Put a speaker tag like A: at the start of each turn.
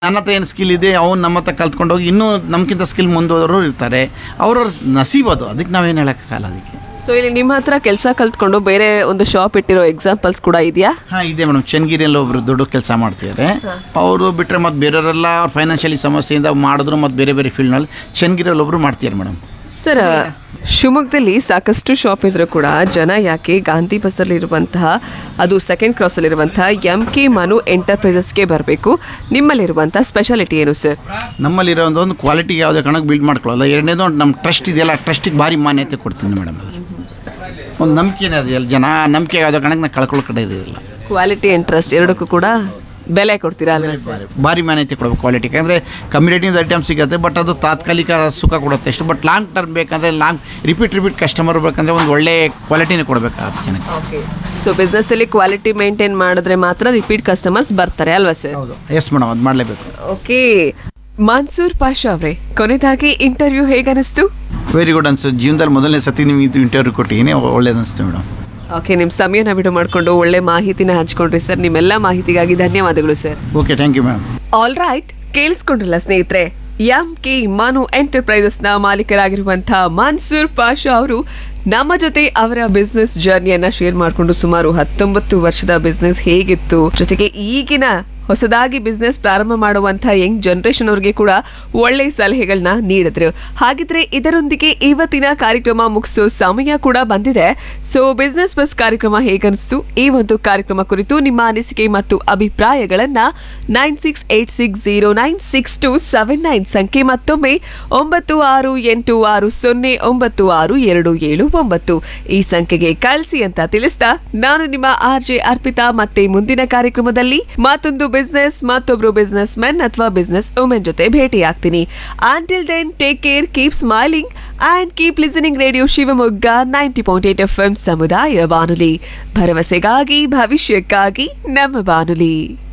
A: ನನ್ನ ಹತ್ರ ಏನು ಸ್ಕಿಲ್ ಇದೆ ಅವ್ನು ನಮ್ಮ ಹತ್ರ ಕಲ್ತ್ಕೊಂಡು ಹೋಗಿ ಇನ್ನೂ ನಮ್ಗಿಂತ ಸ್ಕಿಲ್ ಮುಂದುವರೋರು ಇರ್ತಾರೆ ಅವ್ರವ್ರ ನಸೀಬ್ ಅದು ಅದಕ್ಕೆ ನಾವೇನು ಹೇಳೋಕ್ಕಾಗಲ್ಲ ಅದಕ್ಕೆ
B: ಸೊ ಇಲ್ಲಿ ನಿಮ್ಮ ಹತ್ರ ಕೆಲಸ ಕಲ್ತ್ಕೊಂಡು ಬೇರೆ ಒಂದು ಶಾಪ್ ಇಟ್ಟಿರೋ ಎಕ್ಸಾಂಪಲ್ಸ್ ಕೂಡ ಇದೆಯಾ
A: ಹಾಂ ಇದೆ ಮೇಡಮ್ ಚನ್ನಗಿರಿಯಲ್ಲಿ ಒಬ್ರು ದೊಡ್ಡ ಕೆಲಸ ಮಾಡ್ತಿದ್ದಾರೆ ಅವರು ಬಿಟ್ಟರೆ ಮತ್ತು ಬೇರೆಯವರೆಲ್ಲ ಅವ್ರ ಫೈನಾನ್ಷಿಯಲಿ ಸಮಸ್ಯೆಯಿಂದ ಮಾಡಿದ್ರು ಮತ್ತು ಬೇರೆ ಬೇರೆ ಫೀಲ್ಡ್ನಲ್ಲಿ ಚನ್ನಗಿರಿಯಲ್ಲಿ ಒಬ್ಬರು ಮಾಡ್ತಿದ್ದಾರೆ ಮೇಡಮ್
B: ಸರ್ ಶಿವಮೊಗ್ಗದಲ್ಲಿ ಸಾಕಷ್ಟು ಶಾಪ್ ಇದ್ರೂ ಕೂಡ ಜನ ಯಾಕೆ ಗಾಂಧಿ ಬಸ್ಸಲ್ಲಿ ಇರುವಂತಹ ಅದು ಸೆಕೆಂಡ್ ಕ್ರಾಸಲ್ಲಿರುವಂತಹ ಎಂ ಕೆ ಮನು ಎಂಟರ್ಪ್ರೈಸಸ್ಗೆ ಬರಬೇಕು ನಿಮ್ಮಲ್ಲಿರುವಂತಹ ಸ್ಪೆಷಾಲಿಟಿ ಏನು ಸರ್
A: ನಮ್ಮಲ್ಲಿರೋ ಒಂದು ಒಂದು ಕ್ವಾಲಿಟಿಗೆ ಯಾವುದೇ ಕಾರಣಕ್ಕೆ ಬಿಲ್ಡ್ ಮಾಡ್ಕೊಳ್ಳಲ್ಲ ಎರಡನೇದು ನಮ್ಮ ಟ್ರಸ್ಟ್ ಇದೆಯಲ್ಲ ಟ್ರಸ್ಟಿಗೆ ಭಾರಿ ಮಾನ್ಯತೆ ಕೊಡ್ತೀನಿ ಮೇಡಮ್ ಅದು ಒಂದು ನಂಬಿಕೆನೇ ಅದು ಎಲ್ಲ ಜನ ಆ ನಂಬಿಕೆ ಯಾವುದೇ ಕಾರಣಕ್ಕೆ ನಾನು ಕಳ್ಕೊಳ್ಳೋ ಕಡೆ ಇರೋದಿಲ್ಲ
B: ಕ್ವಾಲಿಟಿ ಇಂಟ್ರೆಸ್ಟ್ ಎರಡಕ್ಕೂ ಕೂಡ ಬೆಲೆ ಕೊಡ್ತೀರಾ ಅಲ್ವಾ ಸರ್
A: ಭಾರಿ ಮಾನ್ಯತೆ ಕೊಡಬೇಕು ಕ್ವಾಲಿಟಿಗೆ ಅಂದರೆ ಕಮ್ಮಿ ರೇಟಿಂದ ಐಟಮ್ ಸಿಗುತ್ತೆ ಬಟ್ ಅದು ತಾತ್ಕಾಲಿಕ ಸುಖ ಕೊಡುತ್ತೆ ಅಷ್ಟು ಬಟ್ ಲಾಂಗ್ ಟರ್ಮ್ ಬೇಕಂದರೆ ಲಾಂಗ್ ರಿಪೀಟ್ ರಿಪೀಟ್ ಕಸ್ಟಮರ್ ಬೇಕಂದರೆ ಒಂದು ಒಳ್ಳೆ ಕ್ವಾಲಿಟಿನೇ ಕೊಡಬೇಕಾಗುತ್ತೆ ಜನಕ್ಕೆ
B: ಓಕೆ ಸೊ ಬಿಸ್ನೆಸ್ಸಲ್ಲಿ ಕ್ವಾಲಿಟಿ ಮೇಂಟೈನ್ ಮಾಡಿದ್ರೆ ಮಾತ್ರ ರಿಪೀಟ್ ಕಸ್ಟಮರ್ಸ್ ಬರ್ತಾರೆ ಅಲ್ವಾ ಸರ್
A: ಹೌದು ಎಸ್ ಮೇಡಮ್ ಅದು ಮಾಡಲೇಬೇಕು
B: ಓಕೆ ಮನ್ಸೂರ್ ಪಾಷಾ ಅವರೇ ಕೊನೆದಾಗಿ ಇಂಟರ್ವ್ಯೂ ಹೇಗನಿಸ್ತು
A: ವೆರಿ ಗುಡ್ ಅನ್ಸುತ್ತೆ ಜೀವನದಲ್ಲಿ ಮೊದಲನೇ ಸತಿ ನಿಮಗೆ ಇದು ಇಂಟರ್ವ್ಯೂ ಕೊಟ್ಟಿದ್ದೀನಿ ಒಳ್ಳೇದು ಅನಿಸ್ತು ಮೇಡಮ್
B: ಓಕೆ ನಿಮ್ಮ ಸಮಯನ ಬಿಡು ಮಾಡಿಕೊಂಡು ಒಳ್ಳೆ ಮಾಹಿತಿನ ಹಂಚ್ಕೊಂಡ್ರಿ ಸರ್ ನಿಮ್ಮೆಲ್ಲ ಮಾಹಿತಿಗಾಗಿ ಧನ್ಯವಾದಗಳು sir
A: okay thank you madam
B: all right ಕೇಳಿಸ್ಕೊಂಡ್ರಲ್ಲ ಸ್ನೇಹಿತರೆ ಎಂ ಕೆ ಮನು ಎಂಟರ್ಪ್ರೈಸಸ್ ನ ಮಾಲೀಕರಾಗಿರುವಂತಹ ಮನ್ಸೂರ್ ಪಾಷಾ ಅವರು ನಮ್ಮ ಜೊತೆ ಅವರ ಬಿಸ್ನೆಸ್ ಜರ್ನಿಯನ್ನ ಶೇರ್ ಮಾಡಿಕೊಂಡು ಸುಮಾರು ಹತ್ತೊಂಬತ್ತು ವರ್ಷದ ಬಿಸ್ನೆಸ್ ಹೇಗಿತ್ತು ಜೊತೆಗೆ ಈಗಿನ ಹೊಸದಾಗಿ ಬಿಸ್ನೆಸ್ ಪ್ರಾರಂಭ ಮಾಡುವಂತ ಯಂಗ್ ಜನರೇಷನ್ ಅವ್ರಿಗೆ ಕೂಡ ಒಳ್ಳೆ ಸಲಹೆಗಳನ್ನ ನೀಡಿದ್ರು ಹಾಗಿದ್ರೆ ಇದರೊಂದಿಗೆ ಇವತ್ತಿನ ಕಾರ್ಯಕ್ರಮ ಮುಗಿಸೋ ಸಮಯ ಕೂಡ ಬಂದಿದೆ ಸೊ ಬಿಸ್ನೆಸ್ ಬಸ್ ಕಾರ್ಯಕ್ರಮ ಹೇಗನ್ನಿಸ್ತು ಈ ಒಂದು ಕಾರ್ಯಕ್ರಮ ಕುರಿತು ನಿಮ್ಮ ಅನಿಸಿಕೆ ಮತ್ತು ಅಭಿಪ್ರಾಯಗಳನ್ನ nine six eight six zero nine six two seven nine ಸಂಖ್ಯೆ ಮತ್ತೊಮ್ಮೆ ಒಂಬತ್ತು ಆರು ಎಂಟು ಆರು ಸೊನ್ನೆ ಒಂಬತ್ತು ಆರು ಎರಡು ಏಳು ಒಂಬತ್ತು ಈ ಸಂಖ್ಯೆಗೆ ಕಳಿಸಿ ಅಂತ ತಿಳಿಸ್ತಾ ನಾನು ನಿಮ್ಮ ಆರ್ ಜೆ ಅರ್ಪಿತಾ ಮತ್ತೆ ಮುಂದಿನ ಕಾರ್ಯಕ್ರಮದಲ್ಲಿ ಮತ್ತೊಂದು ಬಿಸ್ನೆಸ್ ಮತ್ತೊಬ್ರು ಬಿಸ್ನೆಸ್ ಮೆನ್ ಅಥವಾ ಬಿಸ್ನೆಸ್ ವುಮೆನ್ ಜೊತೆ ಭೇಟಿಯಾಗ್ತೀನಿ until then take care keep smiling and keep listening radio Shivamogga ninety point eight F M ಸಮುದಾಯ ಬಾನುಲಿ ಭರವಸೆಗಾಗಿ ಭವಿಷ್ಯಕ್ಕಾಗಿ ನಮ್ಮ ಬಾನುಲಿ